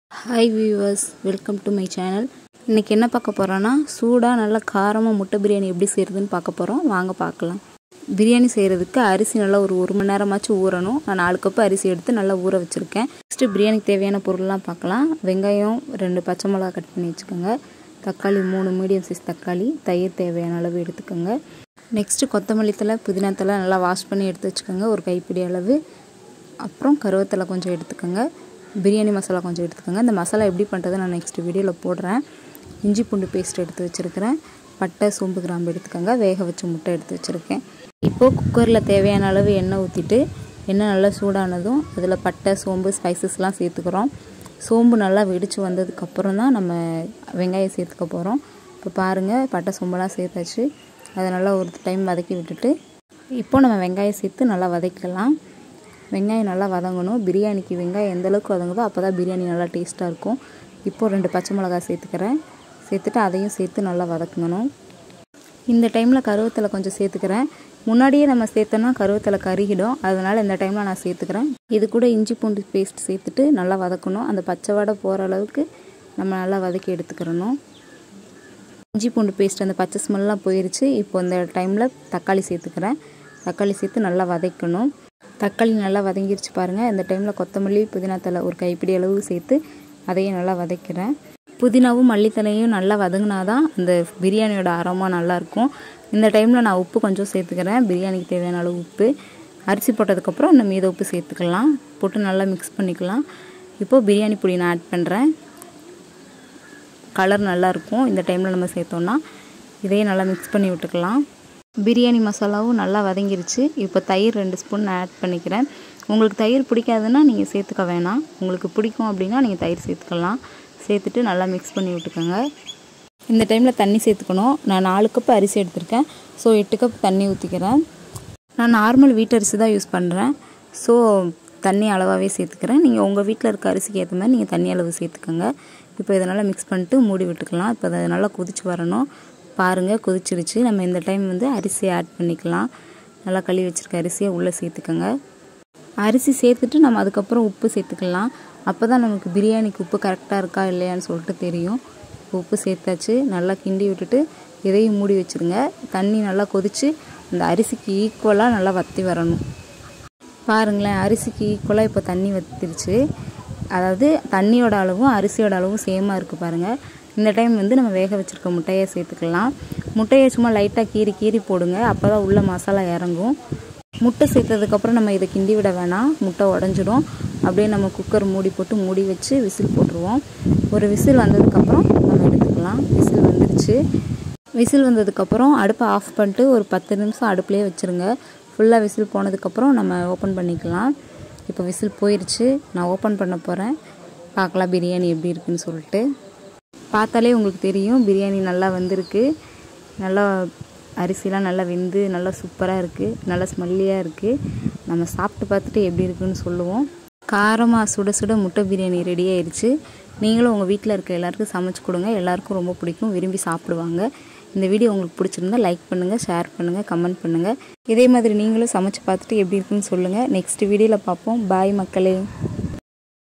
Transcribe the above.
hi viewers welcome to my channel இன்றைக்கி என்ன பார்க்க போகிறோன்னா சூடாக நல்லா காரமாக முட்டை பிரியாணி எப்படி செய்கிறதுன்னு பார்க்க போகிறோம் வாங்க பார்க்கலாம் பிரியாணி செய்கிறதுக்கு அரிசி நல்லா ஒரு ஒரு மணி நேரமாச்சும் ஊறணும் நான் நாலு கப்பு அரிசி எடுத்து நல்லா ஊற வச்சுருக்கேன் நெக்ஸ்ட்டு பிரியாணிக்கு தேவையான பொருள்லாம் பார்க்கலாம் வெங்காயம் ரெண்டு பச்சை மிளகா கட் பண்ணி வச்சுக்கோங்க தக்காளி மூணு மீடியம் சைஸ் தக்காளி தயிர் தேவையான அளவு எடுத்துக்கோங்க நெக்ஸ்ட்டு கொத்தமல்லி தலை புதினா தலை நல்லா வாஷ் பண்ணி எடுத்து வச்சுக்கோங்க ஒரு கைப்பிடி அளவு அப்புறம் கருவேத்தலை கொஞ்சம் எடுத்துக்கோங்க பிரியாணி மசாலா கொஞ்சம் எடுத்துக்கோங்க இந்த மசாலா எப்படி பண்ணுறது நான் நெக்ஸ்ட் வீடியோவில் போடுறேன் இஞ்சி பூண்டு பேஸ்ட் எடுத்து வச்சுருக்கிறேன் பட்டை சோம்பு கிராம்பு எடுத்துக்கோங்க வேக வச்ச முட்டை எடுத்து வச்சுருக்கேன் இப்போது குக்கரில் தேவையான அளவு எண்ணெய் ஊற்றிட்டு எண்ணெய் நல்லா சூடானதும் அதில் பட்டை சோம்பு ஸ்பைசஸ்லாம் சேர்த்துக்கிறோம் சோம்பு நல்லா வெடித்து வந்ததுக்கப்புறம் தான் நம்ம வெங்காயம் சேர்த்துக்க போகிறோம் இப்போ பாருங்கள் பட்டை சோம்பெல்லாம் சேர்த்தாச்சு அதை நல்லா ஒரு டைம் வதக்கி விட்டுட்டு இப்போ நம்ம வெங்காயம் சேர்த்து நல்லா வதக்கலாம் வெங்காயம் நல்லா வதங்கணும் பிரியாணிக்கு வெங்காயம் எந்த அளவுக்கு வதங்குதோ அப்போ தான் பிரியாணி நல்லா டேஸ்ட்டாக இருக்கும் இப்போது ரெண்டு பச்சை மிளகாய் சேர்த்துக்கிறேன் சேர்த்துட்டு அதையும் சேர்த்து நல்லா வதக்கணும் இந்த டைமில் கருவேத்தலை கொஞ்சம் சேர்த்துக்கிறேன் முன்னாடியே நம்ம சேர்த்தோன்னா கருவேத்தலை கருகிடும் அதனால் இந்த டைமில் நான் சேர்த்துக்கிறேன் இது கூட இஞ்சி பூண்டு பேஸ்ட் சேர்த்துட்டு நல்லா வதக்கணும் அந்த பச்சை வடை போகிற அளவுக்கு நம்ம நல்லா வதக்கி எடுத்துக்கிறணும் இஞ்சி பூண்டு பேஸ்ட் அந்த பச்சை ஸ்மெல்லாம் போயிருச்சு இப்போ இந்த டைமில் தக்காளி சேர்த்துக்கிறேன் தக்காளி சேர்த்து நல்லா வதக்கணும் தக்காளி நல்லா வதங்கிருச்சு பாருங்கள் இந்த டைமில் கொத்தமல்லி புதினா தலை ஒரு கைப்பிடி அளவு சேர்த்து அதையும் நல்லா வதக்கிறேன் புதினாவும் மல்லித்தலையும் நல்லா வதங்கினா தான் அந்த பிரியாணியோட அரோமா நல்லாயிருக்கும் இந்த டைமில் நான் உப்பு கொஞ்சம் சேர்த்துக்கிறேன் பிரியாணிக்கு தேவையான அளவு உப்பு அரிசி போட்டதுக்கப்புறம் இந்த மீத உப்பு சேர்த்துக்கலாம் போட்டு நல்லா மிக்ஸ் பண்ணிக்கலாம் இப்போது பிரியாணி பொடி நான் ஆட் பண்ணுறேன் கலர் நல்லாயிருக்கும் இந்த டைமில் நம்ம சேர்த்தோன்னா இதையும் நல்லா மிக்ஸ் பண்ணி விட்டுக்கலாம் பிரியாணி மசாலாவும் நல்லா வதங்கிருச்சு இப்போ தயிர் ரெண்டு ஸ்பூன் நான் ஆட் பண்ணிக்கிறேன் உங்களுக்கு தயிர் பிடிக்காதுன்னா நீங்கள் சேர்த்துக்க வேணாம் உங்களுக்கு பிடிக்கும் அப்படின்னா நீங்கள் தயிர் சேர்த்துக்கலாம் சேர்த்துட்டு நல்லா மிக்ஸ் பண்ணி விட்டுக்கோங்க இந்த டைமில் தண்ணி சேர்த்துக்கணும் நான் நாலு கப் அரிசி எடுத்திருக்கேன் ஸோ எட்டு கப் தண்ணி ஊற்றிக்கிறேன் நான் நார்மல் வீட்டு அரிசி தான் யூஸ் பண்ணுறேன் ஸோ தண்ணி அளவாகவே சேர்த்துக்கிறேன் நீங்கள் உங்கள் வீட்டில் இருக்க அரிசிக்கு ஏற்ற மாதிரி நீங்கள் தண்ணி அளவு சேர்த்துக்கோங்க இப்போ இதனால் மிக்ஸ் பண்ணிட்டு மூடி விட்டுக்கலாம் இப்போ அதை நல்லா கொதிச்சு வரணும் பாருங்கள் கொதிச்சிருச்சு நம்ம இந்த டைம் வந்து அரிசியை ஆட் பண்ணிக்கலாம் நல்லா கழுவி வச்சுருக்க அரிசியை உள்ளே சேர்த்துக்கோங்க அரிசி சேர்த்துட்டு நம்ம அதுக்கப்புறம் உப்பு சேர்த்துக்கலாம் அப்போ தான் நமக்கு பிரியாணிக்கு உப்பு கரெக்டாக இருக்கா இல்லையான்னு சொல்லிட்டு தெரியும் உப்பு சேர்த்தாச்சு நல்லா கிண்டி விட்டுட்டு இதையும் மூடி வச்சுருங்க தண்ணி நல்லா கொதித்து அந்த அரிசிக்கு ஈக்குவலாக நல்லா வற்றி வரணும் பாருங்களேன் அரிசிக்கு ஈக்குவலாக இப்போ தண்ணி வத்திருச்சு அதாவது தண்ணியோட அளவும் அரிசியோட அளவும் சேமாக இருக்குது பாருங்கள் இந்த டைம் வந்து நம்ம வேக வச்சுருக்க முட்டையை சேர்த்துக்கலாம் முட்டையை சும்மா லைட்டாக கீறி கீறி போடுங்க அப்போ தான் உள்ள மசாலா இறங்கும் முட்டை சேர்த்ததுக்கப்புறம் நம்ம இதை கிண்டி விட வேணாம் முட்டை உடஞ்சிடும் அப்படியே நம்ம குக்கர் மூடி போட்டு மூடி வச்சு விசில் போட்டுருவோம் ஒரு விசில் வந்ததுக்கப்புறம் நம்ம எடுத்துக்கலாம் விசில் வந்துருச்சு விசில் வந்ததுக்கப்புறம் அடுப்பை ஆஃப் பண்ணிட்டு ஒரு பத்து நிமிஷம் அடுப்புலேயே வச்சுருங்க ஃபுல்லாக விசில் போனதுக்கப்புறம் நம்ம ஓப்பன் பண்ணிக்கலாம் இப்போ விசில் போயிடுச்சு நான் ஓப்பன் பண்ண போகிறேன் பார்க்கலாம் பிரியாணி எப்படி இருக்குன்னு சொல்லிட்டு பார்த்தாலே உங்களுக்கு தெரியும் பிரியாணி நல்லா வந்திருக்கு நல்லா அரிசிலாம் நல்லா வெந்து நல்லா சூப்பராக இருக்குது நல்லா ஸ்மெல்லியாக இருக்குது நம்ம சாப்பிட்டு பார்த்துட்டு எப்படி இருக்குன்னு சொல்லுவோம் காரமாக சுட சுட முட்டை பிரியாணி ரெடி ஆயிடுச்சு நீங்களும் உங்கள் வீட்டில் இருக்க எல்லாருக்கும் சமைச்சு கொடுங்க எல்லாருக்கும் ரொம்ப பிடிக்கும் விரும்பி சாப்பிடுவாங்க இந்த வீடியோ உங்களுக்கு பிடிச்சிருந்தா லைக் பண்ணுங்கள் ஷேர் பண்ணுங்கள் கமெண்ட் பண்ணுங்கள் இதே மாதிரி நீங்களும் சமைச்சு பார்த்துட்டு எப்படி இருக்குன்னு சொல்லுங்கள் நெக்ஸ்ட் வீடியோவில் பார்ப்போம் பாய் மக்களே